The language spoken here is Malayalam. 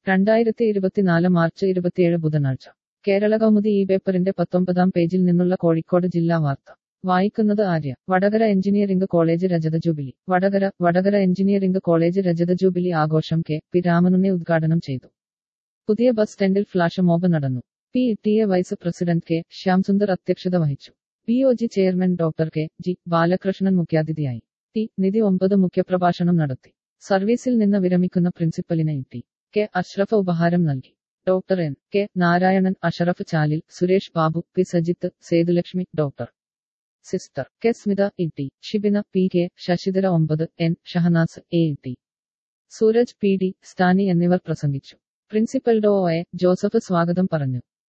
രണ്ടായിരത്തി ഇരുപത്തിനാല് മാർച്ച് ഇരുപത്തിയേഴ് ബുധനാഴ്ച കേരള കൗമുദി ഈ പേപ്പറിന്റെ പത്തൊമ്പതാം പേജിൽ നിന്നുള്ള കോഴിക്കോട് ജില്ലാ വാർത്ത വായിക്കുന്നത് ആര്യ വടകര എഞ്ചിനീയറിംഗ് കോളേജ് രജത jubilee Vadakara Vadakara engineering college രജത ജൂബിലി ആഘോഷം കെ പി രാമനുണ്ണി ഉദ്ഘാടനം ചെയ്തു പുതിയ ബസ് സ്റ്റാൻഡിൽ ഫ്ലാഷ് മോബ് നടന്നു P T A vice president K Shyamsundar അധ്യക്ഷത വഹിച്ചു P O G chairman doctor K G Balakrishnan മുഖ്യാതിഥിയായി ടി നിധി ഒമ്പത് മുഖ്യപ്രഭാഷണം നടത്തി സർവീസിൽ നിന്ന് വിരമിക്കുന്ന പ്രിൻസിപ്പലിന് ടി കെ അഷ്റഫ് ഉപഹാരം നൽകി doctor N K Narayanan Asharaf Chalil Suresh Babu P Sajith Sethulakshmi doctor sister K Smitha E T Shibina P K Sasidhara ഒമ്പത് N Shahanas A T Sooraj P D Stany എന്നിവർ പ്രസംഗിച്ചു പ്രിൻസിപ്പൽ ഡോ എ ജോസഫ് സ്വാഗതം പറഞ്ഞു